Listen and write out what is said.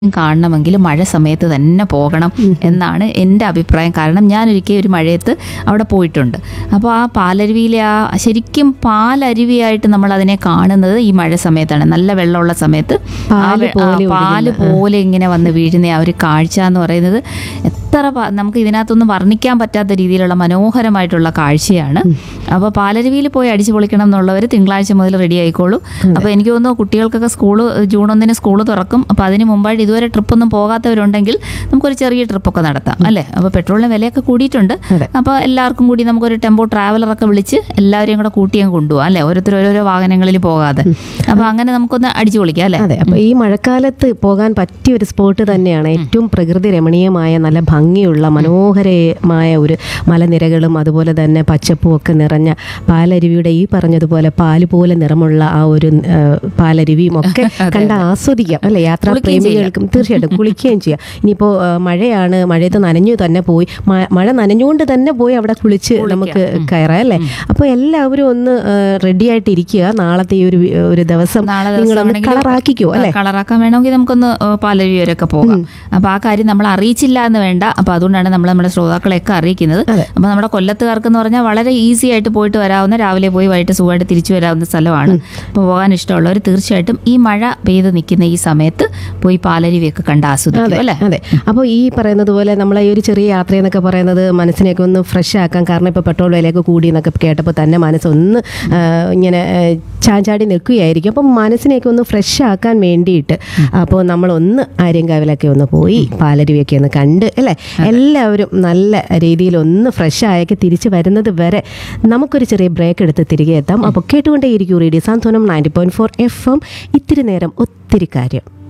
കാണണമെങ്കിൽ മഴ സമയത്ത് തന്നെ പോകണം എന്നാണ് എൻ്റെ അഭിപ്രായം കാരണം ഞാൻ ഒരിക്കൽ ഒരു മഴയത്ത് അവിടെ പോയിട്ടുണ്ട് അപ്പോൾ ആ പാലരുവിയിലെ ആ ശരിക്കും പാലരുവിയായിട്ട് നമ്മൾ അതിനെ കാണുന്നത് ഈ മഴ സമയത്താണ് നല്ല വെള്ളമുള്ള സമയത്ത് ആ പാല് വെ- ആ പോലെ പാല് ഒഴുകുന്ന, പോലെ ഇങ്ങനെ വന്ന് വീഴുന്ന ആ ഒരു കാഴ്ച എന്ന് പറയുന്നത് എത്ര പ- നമുക്ക് ഇതിനകത്തൊന്നും വർണ്ണിക്കാൻ പറ്റാത്ത രീതിയിലുള്ള മനോഹരമായിട്ടുള്ള കാഴ്ചയാണ് അപ്പോൾ പാലരുവിയിൽ പോയി അടിച്ചു പൊളിക്കണം എന്നുള്ളവർ തിങ്കളാഴ്ച മുതൽ റെഡി ആയിക്കോളൂ അപ്പോൾ എനിക്ക് തോന്നുന്നു കുട്ടികൾക്കൊക്കെ സ്കൂള് ജൂൺ ഒന്നിന് സ്കൂൾ തുറക്കും അപ്പോൾ അതിന് മുമ്പായിട്ട് ഇതുവരെ ട്രിപ്പൊന്നും പോകാത്തവരുണ്ടെങ്കിൽ നമുക്കൊരു ചെറിയ ട്രിപ്പൊക്കെ നടത്താം അല്ലേ അപ്പോൾ പെട്രോളിന് വിലയൊക്കെ കൂടിയിട്ടുണ്ട് അതെ. അപ്പോൾ എല്ലാവർക്കും കൂടി നമുക്കൊരു ടെമ്പോ ട്രാവലറൊക്കെ വിളിച്ച് എല്ലാവരെയും കൂടെ കൂട്ടി അങ്ങ് കൊണ്ടുപോകാം അല്ലേ ഓരോരുത്തർ ഓരോരോ വാഹനങ്ങളിൽ പോകാതെ അപ്പോൾ അങ്ങനെ നമുക്കൊന്ന് അടിച്ചു പൊളിക്കാം അല്ലേ അതെ അപ്പൊ ഈ മഴക്കാലത്ത് പോകാൻ പറ്റിയ ഒരു സ്പോട്ട് തന്നെയാണ് ഏറ്റവും പ്രകൃതി രമണീയമായ നല്ല ഭംഗിയുള്ള മനോഹരമായ ഒരു മലനിരകളും അതുപോലെ തന്നെ പച്ചപ്പും ഒക്കെ നിറഞ്ഞ പാലരുവിയുടെ ഈ പറഞ്ഞതുപോലെ പാല് പോലെ നിറമുള്ള ആ ഒരു ആ, പാലരുവിയും ഒക്കെ കണ്ട് ആസ്വദിക്കാം അല്ലെ യാത്രാ കുളിക്കുകയും പ്രേമികൾക്കും തീർച്ചയായിട്ടും കുളിക്കുകയും ചെയ്യാം ഇനിയിപ്പോൾ മഴയാണ് മഴയത്ത് നനഞ്ഞു തന്നെ പോയി മ- മഴ നനഞ്ഞുകൊണ്ട് തന്നെ പോയി അവിടെ കുളിച്ച് നമുക്ക് കയറാം അല്ലേ അപ്പോൾ എല്ലാവരും ഒന്ന് റെഡി ആയിട്ട് ഇരിക്കുക നാളത്തെ ഈ ഒരു വി- ഒരു ദിവസം നാളെ നിങ്ങളൊന്ന് ദിവസമാണെങ്കിലും കളറാക്കിക്കോ അല്ലേ കളറാക്കാൻ വേണമെങ്കിൽ നമുക്കൊന്ന് പാലരുവി വരെയൊക്കെ പോകാം അപ്പൊ ആ കാര്യം നമ്മൾ അറിയിച്ചില്ല എന്ന് വേണ്ട അപ്പൊ അതുകൊണ്ടാണ് നമ്മൾ നമ്മുടെ ശ്രോതാക്കളെയൊക്കെ അറിയിക്കുന്നത് അതെ. അപ്പൊ നമ്മുടെ കൊല്ലത്തുകാർക്ക് എന്ന് പറഞ്ഞാൽ വളരെ ഈസി ആയിട്ട് പോയിട്ട് വരാവുന്ന രാവിലെ പോയി വൈകിട്ട് സുഖമായിട്ട് തിരിച്ചു വരാവുന്ന സ്ഥലമാണ് അപ്പോൾ പോകാൻ ഇഷ്ടമുള്ളവർ തീർച്ചയായിട്ടും ഈ മഴ പെയ്ത് നിൽക്കുന്ന ഈ സമയത്ത് പോയി പാലരുവിയൊക്കെ കണ്ട് ആസ്വദിക്കും അല്ലേ അതെ അപ്പോൾ ഈ പറയുന്നത് പോലെ നമ്മളെ ഈ ഒരു ചെറിയ യാത്ര എന്നൊക്കെ പറയുന്നത് മനസ്സിനെയൊക്കെ ഒന്ന് ഫ്രഷ് ആക്കാൻ കാരണം ഇപ്പോൾ പെട്രോൾ വിലയൊക്കെ കൂടി എന്നൊക്കെ കേട്ടപ്പോൾ തന്നെ മനസ്സൊന്ന് ആ, ഇങ്ങനെ ആ, ചാഞ്ചാടി നിൽക്കുകയായിരിക്കും അപ്പം മനസ്സിനെയൊക്കെ ഒന്ന് ഫ്രഷ് ആക്കാൻ വേണ്ടിയിട്ട് അപ്പോൾ നമ്മളൊന്ന് ആര്യങ്കാവിലൊക്കെ ഒന്ന് പോയി പാലരുവിയൊക്കെ ഒന്ന് കണ്ട് അല്ലേ എല്ലാവരും നല്ല രീതിയിൽ ഒന്ന് ഫ്രഷ് ആയൊക്കെ തിരിച്ച് വരുന്നത് വരെ നമുക്കൊരു ചെറിയ ബ്രേക്ക് എടുത്ത് തിരികെ എത്താം അപ്പോൾ കേട്ടുകൊണ്ടേയിരിക്കും radio Santhwanam ninety point four F M ഇത്തിരി നേരം ഒത്തിരി കാര്യം